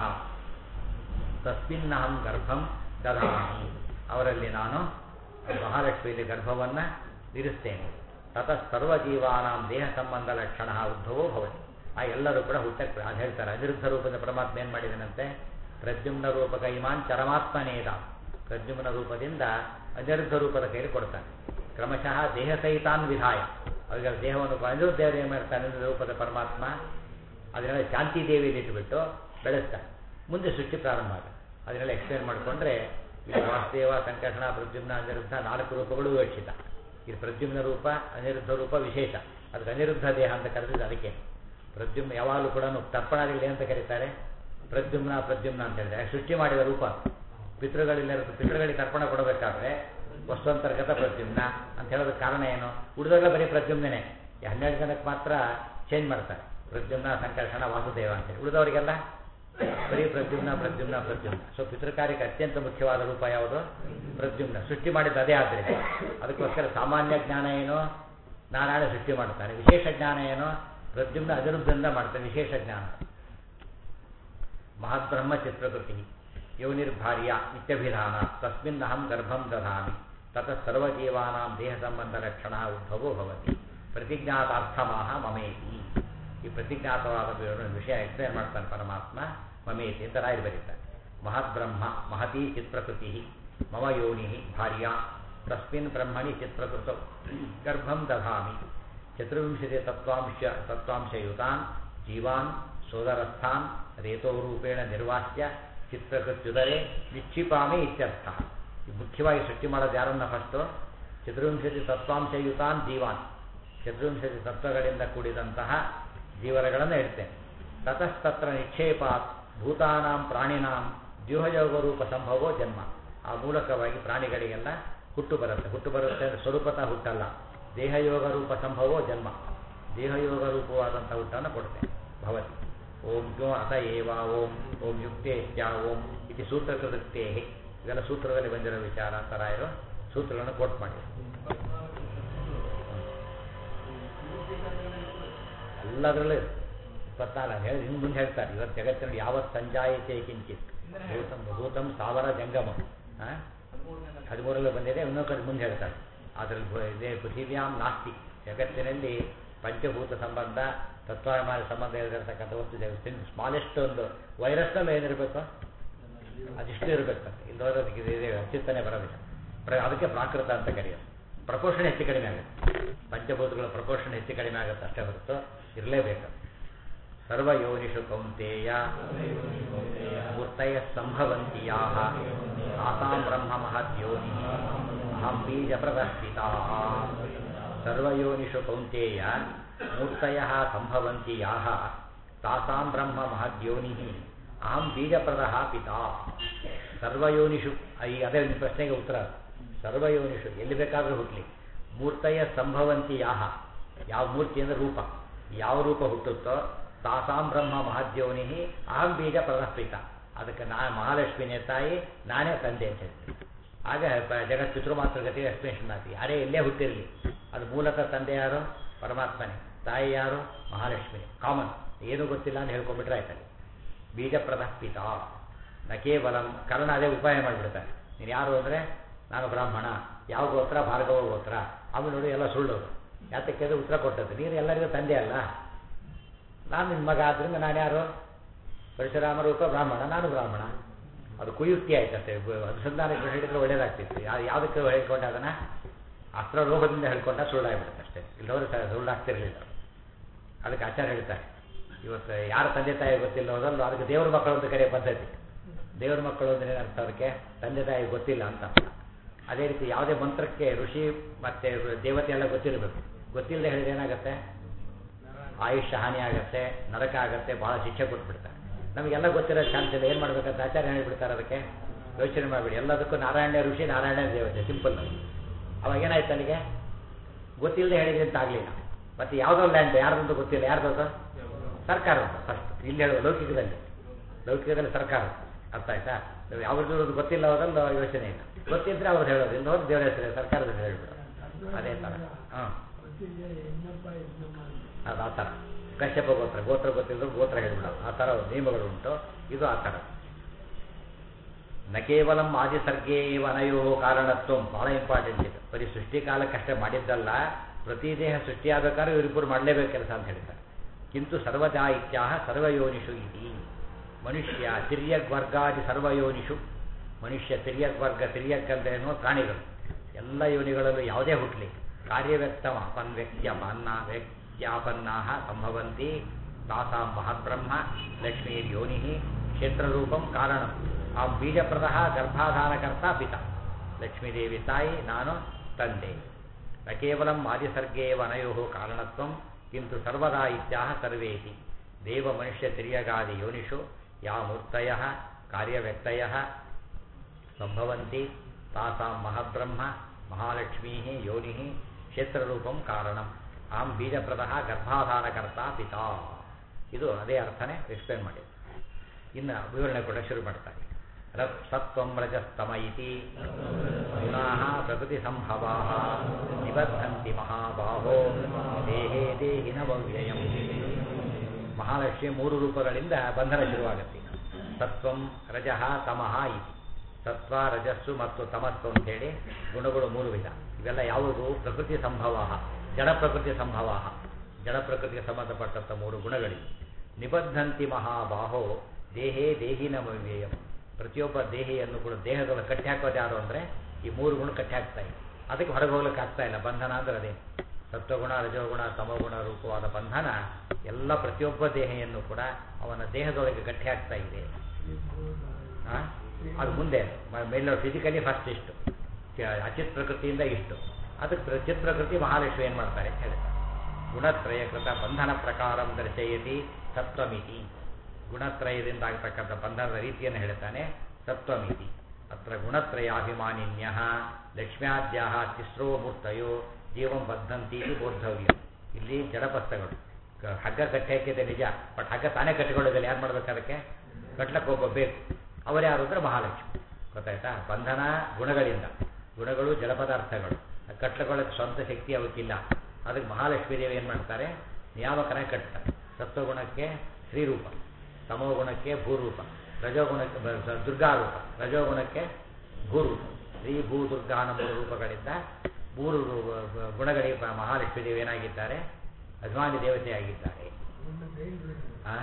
ತಸ್ಮಿನ್ನಹಂ ಗರ್ಭಂ ದಧಾಮಿ ಅವರಲ್ಲಿ ನಾನು ಮಹಾಲಕ್ಷ್ಮಿಯಲ್ಲಿ ಗರ್ಭವನ್ನು ಇರಿಸ್ತೇನೆ ತತಃ ಸರ್ವಜೀವಾನಾಂ ದೇಹ ಸಂಬಂಧ ಲಕ್ಷಣ ಉದ್ಭವೋ ಭವತಿ ಆ ಎಲ್ಲರೂ ಕೂಡ ಹುಟ್ಟಕ್ಕೆ ಅದು ಹೇಳ್ತಾರೆ ಅನಿರುದ್ಧ ರೂಪದ ಪರಮಾತ್ಮ ಏನು ಮಾಡಿದನಂತೆ ಪ್ರದ್ಯುಮ್ನ ರೂಪಕ ಇಮಾನ್ ಚರಮಾತ್ಮನೇದ ಪ್ರದ್ಯುಮ್ನ ರೂಪದಿಂದ ಅನಿರುದ್ಧ ರೂಪದ ಕೈಲಿ ಕೊಡ್ತಾನೆ ಕ್ರಮಶಃ ದೇಹ ಸಹಿತಾನ್ ವಿಧಾಯ ಅವರಿಗೆ ದೇಹವನ್ನು ಅನಿರುದ್ಧ ದೇವರು ಏನು ಮಾಡ್ತಾನೆ ಅನಿರುದ್ಧ ರೂಪದ ಪರಮಾತ್ಮ ಅದನ್ನೆಲ್ಲ ಶಾಂತಿ ದೇವಿಯಲ್ಲಿ ಇಟ್ಬಿಟ್ಟು ಬೆಳೆಸ್ತಾನೆ ಮುಂದೆ ಸೃಷ್ಟಿ ಪ್ರಾರಂಭ ಆಗುತ್ತೆ ಅದನ್ನೆಲ್ಲ ಎಕ್ಸ್ಪ್ಲೇನ್ ಮಾಡಿಕೊಂಡ್ರೆ ಇದು ವಾಸುದೇವ ಸಂಕರ್ಷಣ ಪ್ರದ್ಯುಮ್ನ ಅನಿರುದ್ಧ ನಾಲ್ಕು ರೂಪಗಳು ವಿವಕ್ಷಿತ ಇದು ಪ್ರದ್ಯುಮ್ನ ರೂಪ ಅನಿರುದ್ಧ ರೂಪ ವಿಶೇಷ ಅದಕ್ಕೆ ಅನಿರುದ್ಧ ದೇಹ ಅಂತ ಕರೆದಿದ್ದು ಅದಕ್ಕೆ ಪ್ರದ್ಯುಮ್ನ ಯಾವಾಗಲೂ ಕೂಡ ತರ್ಪಣಾದಿಗಳು ಏನಂತ ಕರೀತಾರೆ ಪ್ರದ್ಯುಮ್ನ ಪ್ರದ್ಯುಮ್ನ ಅಂತ ಹೇಳಿದ್ರೆ ಸೃಷ್ಟಿ ಮಾಡಿದ ರೂಪ ಪಿತೃಗಳಿಲ್ಲ ಪಿತೃಗಳಿಗೆ ತರ್ಪಣ ಕೊಡಬೇಕಾದ್ರೆ ವಸ್ತುವಂತರ್ಗತ ಪ್ರದ್ಯುಮ್ನ ಅಂತ ಹೇಳೋದಕ್ಕೆ ಕಾರಣ ಏನು ಉಳಿದವರೆಲ್ಲ ಬರೀ ಪ್ರದ್ಯುಮ್ನೇ ಹನ್ನೆರಡು ಜನಕ್ಕೆ ಮಾತ್ರ ಚೇಂಜ್ ಮಾಡ್ತಾರೆ ಪ್ರದ್ಯುಮ್ನ ಸಂಕರ್ಷಣ ವಾಸುದೇವ ಅಂತೇಳಿ ಉಳಿದವರಿಗೆಲ್ಲ ಬರೀ ಪ್ರದ್ಯುಮ್ನ ಪ್ರದ್ಯುಮ್ನ ಪ್ರದ್ಯುಮ್ನ ಸೊ ಪಿತೃಕಾರ್ಯಕ್ಕೆ ಅತ್ಯಂತ ಮುಖ್ಯವಾದ ರೂಪ ಯಾವುದು ಪ್ರದ್ಯುಮ್ನ ಸೃಷ್ಟಿ ಮಾಡಿದ ಅದೇ ಆದ್ದರಿಂದ ಅದಕ್ಕೋಸ್ಕರ ಸಾಮಾನ್ಯ ಜ್ಞಾನ ಏನು ನಾರಾಯಣ ಸೃಷ್ಟಿ ಮಾಡ್ತಾನೆ ವಿಶೇಷ ಜ್ಞಾನ ಏನು ಪ್ರದ್ಯುಮ್ನ ಅನಿರುದ್ಧದಿಂದ ಮಾಡ್ತಾನೆ ವಿಶೇಷ ಜ್ಞಾನ ಮಹದ್ಬ್ರಹ್ಮ ಚಿತ್ರಕೃತಿ ಯೋನಿರ್ಭಾರ್ಯ ಇತ್ಯಭಿಧಾನ ತಸ್ಮಿನ್ ಅಹಂ ಗರ್ಭಂ ದಧಾಮಿ ತತಃ ಸರ್ವಜೀವಾನಾಂ ದೇಹ ಸಂಬಂಧ ಲಕ್ಷಣ ಉದ್ಭವೋ ಭವತಿ ಪ್ರತಿಜ್ಞಾತಾರ್ಥಮಾಹ ಮಮೇತಿ ಈ ಪ್ರತಿಜ್ಞಾತವಾದ ವಿಷಯ ಎಕ್ಸ್ಪ್ಲೇನ್ ಮಾಡ್ತಾನೆ ಪರಮಾತ್ಮ ಮಮೇತಿ ಅಂತ ರಾಯರು ಬರೀತಾರೆ ಮಹದ್ಬ್ರಹ್ಮ ಮಹತಿ ಚಿತ್ಪ್ರಕೃತಿ ಮಮ ಯೋನಿ ಭಾರ್ಯ ತಸ್ಮಿನ್ ಬ್ರಹ್ಮಣಿ ಚಿತ್ಪ್ರಕೃತ ಗರ್ಭಂ ದಧಾಮಿ ಚತುರ್ವಿಂಶತಿ ತತ್ವಾಂಶ ತತ್ವಾಂಶಯುತಾನ್ ಜೀವಾನ್ ಸೋದರಸ್ಥಾನ್ ರೇತೋರೂಪೇಣ ನಿರ್ವಾಸ್ಯ ಚಿತ್ರಕೃತ್ಯುದರೆ ನಿಕ್ಷಿಪಾಮಿ ಇತ್ಯರ್ಥ ಮುಖ್ಯವಾಗಿ ಸೃಷ್ಟಿ ಮಾಡೋದು ಯಾರನ್ನ ಫಸ್ಟು ಚತುರ್ವಿಂಶತಿ ತತ್ವಾಂಶಯುತಾನ್ ಜೀವಾನ್ ಚತುರ್ವಿಂಶತಿ ತತ್ವಗಳಿಂದ ಕೂಡಿದಂತಹ ಜೀವನಗಳನ್ನು ಇಡ್ತೇನೆ ತತಸ್ತತ್ರ ನಿಕ್ಷೇಪಾತ್ ಭೂತಾನಾಂ ಪ್ರಾಣಿನಾಂ ದ್ಯೂಹಯೋಗ ರೂಪ ಸಂಭವೋ ಜನ್ಮ ಆ ಮೂಲಕವಾಗಿ ಪ್ರಾಣಿಗಳಿಗೆಲ್ಲ ಹುಟ್ಟು ಬರುತ್ತೆ ಹುಟ್ಟು ಬರುತ್ತೆ ಅಂದರೆ ಸ್ವರೂಪತಃ ಹುಟ್ಟಲ್ಲ ದೇಹಯೋಗ ರೂಪ ಸಂಭವೋ ಜನ್ಮ ದೇಹಯೋಗ ರೂಪವಾದಂಥ ಹುಟ್ಟನ್ನು ಕೊಡ್ತೇನೆ ಭವತಿ ಓಂ ಗೋ ಅತ ಏವ ಓಂ ಓಂ ಯುಕ್ತೇಶ್ಯ ಓಂ ಇತಿ ಸೂತ್ರಕೃತೇ ಇದೆಲ್ಲ ಸೂತ್ರದಲ್ಲಿ ಬಂದಿರೋ ವಿಚಾರ ಅಂತ ರಾಯರು ಸೂತ್ರಗಳನ್ನು ಕೋಟ್ ಮಾಡಿ ಎಲ್ಲದರಲ್ಲೂ ಇಪ್ಪತ್ತಾರು ಹೇಳಿ ಇನ್ನು ಮುಂದೆ ಹೇಳ್ತಾರೆ ಇವತ್ತು ಜಗತ್ತಿನಲ್ಲಿ ಯಾವತ್ತು ಸಂಜಾಯತೆ ಕಿಂಚಿತ್ ಭೂತಂ ಭೂತಂ ಸಾವರ ಜಂಗಮ ಹದಿಮೂರರಲ್ಲಿ ಬಂದಿದೆ ಇನ್ನೊಂದು ಕಡೆ ಮುಂದೆ ಹೇಳ್ತಾರೆ ಅದರಲ್ಲಿ ಬ- ಇದೇ ಪೃಥಿವ್ಯಾಂ ನಾಸ್ತಿ ಜಗತ್ತಿನಲ್ಲಿ ಪಂಚಭೂತ ಸಂಬಂಧ ತತ್ವಾಭಿಮಾನ ಸಂಬಂಧ ಇರತಕ್ಕಂಥ ವಸ್ತು ಸ್ಮಾಲೆಸ್ಟ್ ಒಂದು ವೈರಸ್ನಲ್ಲಿ ಏನಿರಬೇಕು ಅದಿಷ್ಟು ಇರಬೇಕಂತೆ ಇಲ್ಲದವ್ರು ಅದಕ್ಕೆ ಇದು- ಇದು ಚಿಂತನೆ ಬರೋದಿಲ್ಲ ಪ್ರ ಅದಕ್ಕೆ ಪ್ರಾಕೃತ ಅಂತ ಕರೆಯೋದು ಪ್ರಪೋರ್ಷನ್ ಹೆಚ್ಚು ಕಡಿಮೆ ಆಗುತ್ತೆ ಪಂಚಭೂತಗಳ ಪ್ರಪೋರ್ಷನ್ ಹೆಚ್ಚು ಕಡಿಮೆ ಆಗುತ್ತೆ ಅಷ್ಟೇ ಹೊರತು ಇರಲೇಬೇಕು ಸರ್ವಯೋನಿಷು ಕೌಂತೆಯ ಮೂರ್ತಯ ಸಂಭವಂತಿಯಾ ಆಸಾಂ ಬ್ರಹ್ಮ ಮಹದ್ಯೋನಿ ಅಹಂ ಬೀಜ ಪ್ರದರ್ಶಿತಾ ಸರ್ವಯೋನಿಷು ಕೌಂತೆಯ ಮೂರ್ತಯ ಸಂಭವಂತಿಯಾ ತಾಸಾಂ ಬ್ರಹ್ಮ ಮಹದ್ಯೋನಿ ಅಹಂ ಬೀಜಪ್ರದಃ ಪಿತಾ ಸರ್ವಯೋನಿಷು ಈ ಅದೇ ಒಂದು ಪ್ರಶ್ನೆಗೆ ಉತ್ತರ ಸರ್ವಯೋನಿಷು ಎಲ್ಲಿ ಬೇಕಾದರೂ ಹುಟ್ಟಲಿ ಮೂರ್ತಯ ಸಂಭವಂತಿ ಯಾಹ ಯಾವ ಮೂರ್ತಿ ಅಂದರೆ ರೂಪ ಯಾವ ರೂಪ ಹುಟ್ಟುತ್ತೋ ತಾಸಾಂ ಬ್ರಹ್ಮ ಮಹದ್ಯೋನಿ ಅಹಂ ಬೀಜ ಪ್ರದಃಪಿತ ಅದಕ್ಕೆ ನಾ ಮಹಾಲಕ್ಷ್ಮಿನೇ ತಾಯಿ ನಾನೇ ತಂದೆ ಅಂತ ಹೇಳ್ತೀನಿ ಆಗ ಪ- ಜಗತ್ ಪಿತೃಮಾತೃಗತಿಗೆ ಎಕ್ಸ್ಪ್ಲೇಷನ್ ಆಗ್ತದೆ ಯಾರೇ ಎಲ್ಲೇ ಹುಟ್ಟಿರಲಿ ಅದು ಮೂಲತಃ ತಂದೆ ಯಾರು ಪರಮಾತ್ಮನೇ ತಾಯಿ ಯಾರು ಮಹಾಲಕ್ಷ್ಮಿನೇ ಕಾಮನ್ ಏನೂ ಗೊತ್ತಿಲ್ಲ ಅಂತ ಹೇಳ್ಕೊಂಡ್ಬಿಟ್ರೆ ಆಯ್ತಲ್ಲಿ ಬೀಜಪ್ರದ ಪಿತ ನ ಕೇವಲ ಕರ್ಣ ಅದೇ ಉಪಾಯ ಮಾಡಿಬಿಡ್ತಾನೆ ನೀನು ಯಾರು ಅಂದರೆ ನಾನು ಬ್ರಾಹ್ಮಣ ಯಾವ ಗೋತ್ರ ಭಾರ್ಗವ ಗೋತ್ರ ಆಮೇಲೆ ನೋಡಿ ಎಲ್ಲ ಸುಳ್ಳು ಯಾತಕ್ಕೆ ಅದು ಉತ್ತರ ಕೊಟ್ಟದ್ದು ನೀನು ಎಲ್ಲರಿಗೂ ತಂದೆ ಅಲ್ಲ ನಾನು ನಿನ್ನ ಮಗ ಆದ್ದರಿಂದ ನಾನು ಯಾರು ಪರಶುರಾಮ ರೂಪ ಬ್ರಾಹ್ಮಣ ನಾನು ಬ್ರಾಹ್ಮಣ ಅದು ಕುಯುಕ್ತಿ ಆಯ್ತಂತೆ ಬ- ಅನುಸಂಧಾನಕ್ಕೆ ಹೇಳಿದ್ರೆ ಒಳ್ಳೇದಾಗ್ತಿತ್ತು ಯಾ ಯಾವುದಕ್ಕೆ ಹೇಳ್ಕೊಂಡ ಅದನ್ನು ಅಸ್ತ್ರ ರೋಗದಿಂದ ಹೇಳ್ಕೊಂಡ ಸುಳ್ಳಾಗ್ಬಿಡುತ್ತೆ ಅಷ್ಟೇ ಇಲ್ಲವರು ಸುಳ್ಳಾಗ್ತಿರ್ಲಿಲ್ಲ ಅದಕ್ಕೆ ಆಚಾರ್ಯ ಹೇಳ್ತಾರೆ ಇವತ್ತು ಯಾರ ತಂದೆ ತಾಯಿ ಗೊತ್ತಿಲ್ಲ ಹೋದಲ್ಲೋ ಅದಕ್ಕೆ ದೇವ್ರ ಮಕ್ಕಳು ಅಂತ ಕರೆಯೋ ಪದ್ಧತಿ ದೇವ್ರ ಮಕ್ಕಳು ಅಂದ್ರೆ ಏನರ್ಥ ಅದಕ್ಕೆ ತಂದೆ ತಾಯಿ ಗೊತ್ತಿಲ್ಲ ಅಂತ ಅರ್ಥ. ಅದೇ ರೀತಿ ಯಾವುದೇ ಮಂತ್ರಕ್ಕೆ ಋಷಿ ಮತ್ತೆ ದೇವತೆ ಎಲ್ಲ ಗೊತ್ತಿರಬೇಕು ಗೊತ್ತಿಲ್ಲದೆ ಹೇಳಿದ್ರೆ ಏನಾಗುತ್ತೆ ಆಯುಷ್ಯ ಹಾನಿ ಆಗುತ್ತೆ ನರಕ ಆಗುತ್ತೆ ಬಹಳ ಶಿಕ್ಷೆ ಕೊಟ್ಬಿಡ್ತಾರೆ ನಮಗೆಲ್ಲ ಗೊತ್ತಿರೋ ಚಾನ್ಸ್ ಇಲ್ಲ ಏನು ಮಾಡ್ಬೇಕಂತ ಆಚಾರ್ಯ ಹೇಳಿಬಿಡ್ತಾರೆ ಅದಕ್ಕೆ ಯೋಚನೆ ಮಾಡಿಬಿಡಿ ಎಲ್ಲದಕ್ಕೂ ನಾರಾಯಣ ಋಷಿ ನಾರಾಯಣ ದೇವತೆ ಸಿಂಪಲ್ ಅವಾಗ ಏನಾಯ್ತು ನನಗೆ ಗೊತ್ತಿಲ್ಲದೆ ಹೇಳಿದ್ರೆ ಅಂತ ಆಗಲಿಲ್ಲ ಮತ್ತೆ ಯಾವುದೋ ಲ್ಯಾಂಡ್ ಯಾರ್ದಂತ ಗೊತ್ತಿಲ್ಲ ಯಾರ್ದು ಸರ್ಕಾರ ಫಸ್ಟ್ ಇಲ್ಲಿ ಹೇಳುವ ಲೌಕಿಕದಲ್ಲಿ ಲೌಕಿಕದಲ್ಲಿ ಸರ್ಕಾರ ಅರ್ಥ ಆಯ್ತಾ ಯಾವ್ದು ಗೊತ್ತಿಲ್ಲ ಹೋದಲ್ಲ ಯೋಚನೆ ಇಲ್ಲ ಗೊತ್ತಿದ್ರೆ ಅವ್ರು ಹೇಳೋದು ಇಲ್ಲ ಹೋದ್ರೆ ದೇವರ ಹೆಸರು ಸರ್ಕಾರದ ಹೆಸರು ಹೇಳ್ಬಿಡೋದು ಅದೇ ಥರ ಹಾಂ ಅದು ಆ ಥರ ಕಶ್ಯಪ ಗೋತ್ರ ಗೋತ್ರ ಗೊತ್ತಿದ್ರು ಗೋತ್ರ ಹೇಳ್ಬಿಡೋದು ಆ ಥರ ನಿಯಮಗಳು ಉಂಟು ಇದು ಆ ಥರ ನ ಕೇವಲ ಆದಿಸರ್ಗೇ ಇವ ಅನಯೋ ಕಾರಣತ್ವ ಬಹಳ ಇಂಪಾರ್ಟೆಂಟ್ ಇದು ಬರೀ ಸೃಷ್ಟಿ ಕಾಲಕ್ಕಷ್ಟೇ ಮಾಡಿದ್ದಲ್ಲ ಪ್ರತಿ ದೇಹ ಸೃಷ್ಟಿಯಾಗಬೇಕಾದ್ರೆ ಇವರಿಬ್ಬರು ಮಾಡಲೇಬೇಕು ಕೆಲಸ ಅಂತ ಹೇಳ್ತಾರೆ ಕಿಂತು ಸರ್ವದಾ ಇತ್ಯಾಹ ಸರ್ವಯೋನಿಷು ಇತಿ ಮನುಷ್ಯ ತಿರ್ಯಗ್ ವರ್ಗಾದಿ ಸರ್ವಯೋನಿಷು ಮನುಷ್ಯ ತಿರ್ಯಗ್ ವರ್ಗ ತಿರ್ಯಗ್ ಅಂತ ಎನ್ನುವ ಪ್ರಾಣಿಗಳು ಎಲ್ಲ ಯೋನಿಗಳಲ್ಲೂ ಯಾವುದೇ ಹುಟ್ಟಲಿ ಕಾರ್ಯವ್ಯಕ್ತಮ ಅಪನ್ ವ್ಯಕ್ತ್ಯಪನ್ನ ವ್ಯಕ್ತ್ಯಾಪನ್ನಾ ಸಂಭವಂತಿ ತಾಸಾಂ ಮಹದ್ಬ್ರಹ್ಮ ಲಕ್ಷ್ಮೀರ್ ಯೋನಿ ಕ್ಷೇತ್ರರೂಪಂ ಕಾರಣಂ ಆ ಬೀಜಪ್ರದಃ ಗರ್ಭಾಧಾನಕರ್ತ ಪಿತ ಲಕ್ಷ್ಮೀದೇವಿ ತಾಯಿ ನಾನು ತಂದೆ ನ ಕೇವಲ ಆದಿಸರ್ಗೇ ವನಯೋ ಕಾರಣತ್ವಂ ಕಿಂತು ಸರ್ವದಾ ಇತ್ಯಾಹ ಸರ್ವೇತಿ ದೇವ ಮನುಷ್ಯ ತಿರ್ಯಗಾದಿ ಯೋನಿಷು ಯಾ ಮೂರ್ತಯ ಕಾರ್ಯವ್ಯಕ್ತಯ ಸಂಭವಂತಿ ತಾಸಾಂ ಮಹಬ್ರಹ್ಮ ಮಹಾಲಕ್ಷ್ಮೀ ಯೋನಿ ಕ್ಷೇತ್ರರೂಪಂ ಕಾರಣಂ ಆಂ ಬೀಜಪ್ರದಃ ಗರ್ಭಾಧಾನಕರ್ತ ಪಿತಾ ಇದು ಅದೇ ಅರ್ಥನೇ ಎಕ್ಸ್ಪ್ಲೇನ್ ಮಾಡಿ ಇನ್ನು ವಿವರಣೆ ಕೂಡ ಶುರು ಮಾಡ್ತಾರೆ ರತ್ ಸತ್ವಂ ರಜಸ್ತಮ ಇತಿ ಗುಣಾಃ ಪ್ರಕೃತಿ ಸಂಭವಾಃ ನಿಬದ್ಧಂತಿ ಮಹಾಬಾಹೋ ದೇಹೇ ದೇಹಿನ ವ್ಯಯಂ ಮಹಾಲಕ್ಷ್ಮಿ ಮೂರು ರೂಪಗಳಿಂದ ಬಂಧನ ಶುರುವಾಗುತ್ತೆ ಸತ್ವಂ ರಜಃ ತಮಃ ಇತಿ ಸತ್ವ ರಜಸ್ಸು ಮತ್ತು ತಮಸ್ಸು ಅಂತೇಳಿ ಗುಣಗಳು ಮೂರು ವಿಧ ಇವೆಲ್ಲ ಯಾವುದು ಪ್ರಕೃತಿ ಸಂಭವ ಜಡ ಪ್ರಕೃತಿ ಸಂಭವ ಜಡ ಪ್ರಕೃತಿಗೆ ಸಂಬಂಧಪಟ್ಟಂಥ ಮೂರು ಗುಣಗಳಿವೆ ನಿಬದ್ಧಂತಿ ಮಹಾಬಾಹೋ ದೇಹೇ ದೇಹಿನ ವ್ಯಯಂ ಪ್ರತಿಯೊಬ್ಬ ದೇಹಿಯನ್ನು ಕೂಡ ದೇಹದಲ್ಲಿ ಕಟ್ಟಿ ಹಾಕೋದು ಯಾರು ಅಂದರೆ ಈ ಮೂರು ಗುಣ ಕಟ್ಟಿ ಹಾಕ್ತಾ ಇದೆ ಅದಕ್ಕೆ ಹೊರಗೆ ಹೋಗ್ಲಿಕ್ಕೆ ಆಗ್ತಾ ಇಲ್ಲ ಬಂಧನ ಅಂದ್ರೆ ಅದೇ ಸತ್ವಗುಣ ರಜೋಗುಣ ತಮಗುಣ ರೂಪವಾದ ಬಂಧನ ಎಲ್ಲ ಪ್ರತಿಯೊಬ್ಬ ದೇಹೆಯನ್ನು ಕೂಡ ಅವನ ದೇಹದೊಳಗೆ ಗಟ್ಟಿ ಹಾಕ್ತಾ ಇದೆ ಆ? ಅದು ಮುಂದೆ ಮ- ಮೇಲೆ ಫಿಸಿಕಲಿ ಫಸ್ಟ್ ಇಷ್ಟು ಕ- ಅಚಿತ್ ಪ್ರಕೃತಿಯಿಂದ ಇಷ್ಟು ಅದಕ್ಕೆ ಪ್ರ- ಚಿತ್ ಪ್ರಕೃತಿ ಮಹಾಲಕ್ಷ್ಮಿ ಏನು ಮಾಡ್ತಾರೆ ಅಂತ ಹೇಳ್ತಾರೆ ಗುಣತ್ರಯಕೃತ ಬಂಧನ ಪ್ರಕಾರ ದರ್ಶಯತಿ ಸತ್ವಮಿತಿ ಗುಣತ್ರಯದಿಂದ ಆಗ್ತಕ್ಕಂಥ ಬಂಧನದ ರೀತಿಯನ್ನು ಹೇಳ್ತಾನೆ ಸತ್ವಮಿತಿ ಅತ್ರ ಗುಣತ್ರಯಾಭಿಮಾನಿನ್ಯ ಲಕ್ಷ್ಮ್ಯಾದ್ಯ ತಿಸ್ರೋ ಮೂರ್ತಯೋ ಜೀವಂ ಬದ್ಧಂತಿ ಇದು ಬೋದ್ಧವ್ಯ ಇಲ್ಲಿ ಜಡಪಸ್ತಗಳು ಕ- ಹಗ್ಗ ಕಟ್ಟಿ ಹಾಕಿದೆ ನಿಜ ಬಟ್ ಹಗ್ಗ ತಾನೇ ಕಟ್ಟಿಕೊಳ್ಳೋದಿಲ್ಲ ಯಾರು ಮಾಡ್ಬೇಕು ಅದಕ್ಕೆ ಕಟ್ಲಕ್ಕೆ ಒಬ್ಬ ಬೇಕು ಅವರು ಯಾರು ಅಂದರೆ ಮಹಾಲಕ್ಷ್ಮಿ ಗೊತ್ತಾಯ್ತಾ ಬಂಧನ ಗುಣಗಳಿಂದ ಗುಣಗಳು ಜಲಪದಾರ್ಥಗಳು ಕಟ್ಲುಕೊಳ್ಳೋಕ್ಕೆ ಸ್ವಂತ ಶಕ್ತಿ ಅವಕ್ಕಿಲ್ಲ ಅದಕ್ಕೆ ಮಹಾಲಕ್ಷ್ಮೀ ದೇವಿ ಏನು ಮಾಡ್ತಾರೆ ನಿಯಾಮಕನ ಕಟ್ತಾರೆ ಸತ್ವಗುಣಕ್ಕೆ ಶ್ರೀರೂಪ ತಮೋಗುಣಕ್ಕೆ ಭೂರೂಪ ರಜೋಗುಣಕ್ಕೆ ಬ- ಸ- ದುರ್ಗಾರೂಪ ರಜೋಗುಣಕ್ಕೆ ಭೂರೂಪ ಶ್ರೀ ಭೂ ದುರ್ಗಾ ಅನ್ನೋ ಮೂರು ರೂಪಗಳಿಂದ ಮೂರು ರು- ಗುಣಗಳಿಗೆ ಮ- ಮಹಾಲಕ್ಷ್ಮೀ ದೇವಿ ಏನಾಗಿದ್ದಾರೆ ಅಭಿಮಾನಿ ದೇವತೆಯಾಗಿದ್ದಾರೆ ಆ?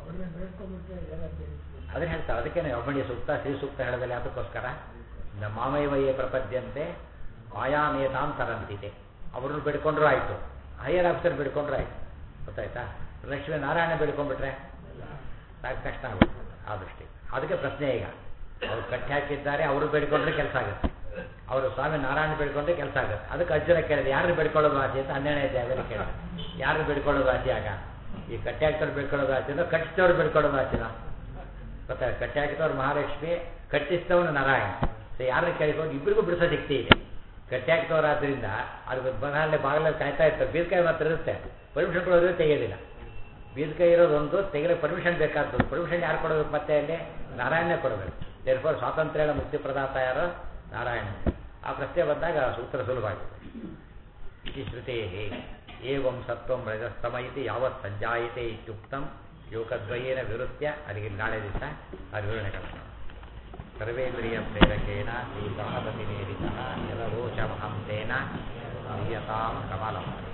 ಅದನ್ನ ಹೇಳ್ತಾರೆ ಅದಕ್ಕೆ ಒಬ್ಬಣಿಯ ಸೂಕ್ತ ಶ್ರೀ ಸೂಕ್ತ ಹೇಳೋದಿಲ್ಲ ಅದಕ್ಕೋಸ್ಕರ ನಮ್ಮ ಮಾಮೈವಯ್ಯ ಪ್ರಪದ್ಯಂತೆ ಮಾಯಾಮೇತಾಂ ತರಂತಿದೆ ಅವ್ರನ್ನ ಬಿಡ್ಕೊಂಡ್ರು ಆಯಿತು ಹೈಯರ್ ಆಫೀಸರ್ ಬಿಡ್ಕೊಂಡ್ರು ಆಯಿತು ಗೊತ್ತಾಯ್ತಾ ಲಕ್ಷ್ಮೀ ನಾರಾಯಣ ಬಿಡ್ಕೊಂಡ್ಬಿಟ್ರೆ ಸಾಕು ಕಷ್ಟ ಆಗುತ್ತೆ ಆ ದೃಷ್ಟಿ ಅದಕ್ಕೆ ಪ್ರಶ್ನೆ ಈಗ ಅವ್ರು ಕಟ್ಟಿ ಹಾಕಿದ್ದಾರೆ ಅವರು ಬೇಡ್ಕೊಂಡ್ರೆ ಕೆಲಸ ಆಗುತ್ತೆ ಅವರು ಸ್ವಾಮಿ ನಾರಾಯಣ ಬೇಡ್ಕೊಂಡ್ರೆ ಕೆಲಸ ಆಗುತ್ತೆ ಅದಕ್ಕೆ ಅರ್ಜುನ ಕೇಳಿದೆ ಯಾರು ಬೇಡ್ಕೊಳ್ಳೋದು ಆಸೆ ಅಂತ ಹನ್ನೆರಡನೇ ಜಾಗದಲ್ಲಿ ಕೇಳಿದೆ ಯಾರು ಬೇಡ್ಕೊಳ್ಳೋದು ಆಸೆ ಆಗ ಈ ಕಟ್ಟಿ ಹಾಕ್ತವ್ರು ಬೇಡ್ಕೊಳ್ಳೋದು ಆಸೆನೋ ಕಟ್ಟಿಸಿದವ್ರು ಬೇಡ್ಕೊಳ್ಳೋದು ಆಸೆನೋ ಗೊತ್ತಾಗ ಕಟ್ಟಿ ಹಾಕಿದವ್ರು ಮಹಾಲಕ್ಷ್ಮಿ ಕಟ್ಟಿಸಿದವನು ನಾರಾಯಣ ಸೊ ಯಾರನ್ನ ಕೇಳಿಕೊಂಡು ಇಬ್ಬರಿಗೂ ಬಿಡಿಸೋ ಶಕ್ತಿ ಇದೆ ಕಟ್ಟಿ ಹಾಕಿದವರಾದ್ರಿಂದ ಅದು ಬರಹಲ್ಲೇ ಬಾಗಿಲಲ್ಲಿ ಕಾಯ್ತಾ ಇರ್ತಾರೆ ಬೀರ್ಕಾಯಿ ಮಾತ್ರ ಇರುತ್ತೆ ಪರ್ಮಿಷನ್ ಕೊಡೋದ್ರೆ ತೆಗೆಯೋದಿಲ್ಲ ಬೀರ್ಕಾಯಿ ಇರೋದೊಂದು ತೆಗೆಯಲು ಪರ್ಮಿಷನ್ ಬೇಕಾದ್ದು ಪರ್ಮಿಷನ್ ಯಾರು ಕೊಡಬೇಕು ಮತ್ತೆ ಅಲ್ಲಿ ನಾರಾಯಣನೇ ಕೊಡಬೇಕು ದೇರ್ಫೋರ್ ಸ್ವಾತಂತ್ರ್ಯ ಮುಕ್ತಿ ಪ್ರದಾತ ಯಾರು ನಾರಾಯಣ ಆ ಪ್ರಶ್ನೆ ಬಂದಾಗ ಸೂತ್ರ ಸುಲಭವಾಗಿದೆ ಇತಿ ಶ್ರುತೇ ಏವಂ ಸತ್ವಂ ರಜಸ್ತಮ ಇತಿ ಯಾವತ್ ಸಂಜಾಯತೆ ಇತ್ಯುಕ್ತಂ ಯೋಗದ್ವಯೇನ ವಿರುತ್ಯ ಅದಕ್ಕೆ ನಾಳೆ ದಿವಸ ಅದು ವಿವರಣೆ ಕಲಿಸೋಣ ಸರ್ವೇಂದ್ರಿಯ ಪ್ರೇರಕೇಣ ಶ್ರೀ ಗಣಪತಿ ನೇರಿತ ಯದವೋಚಮಹಂ ತೇನ ಕ್ರಿಯತಾಂ ಕಮಲಂ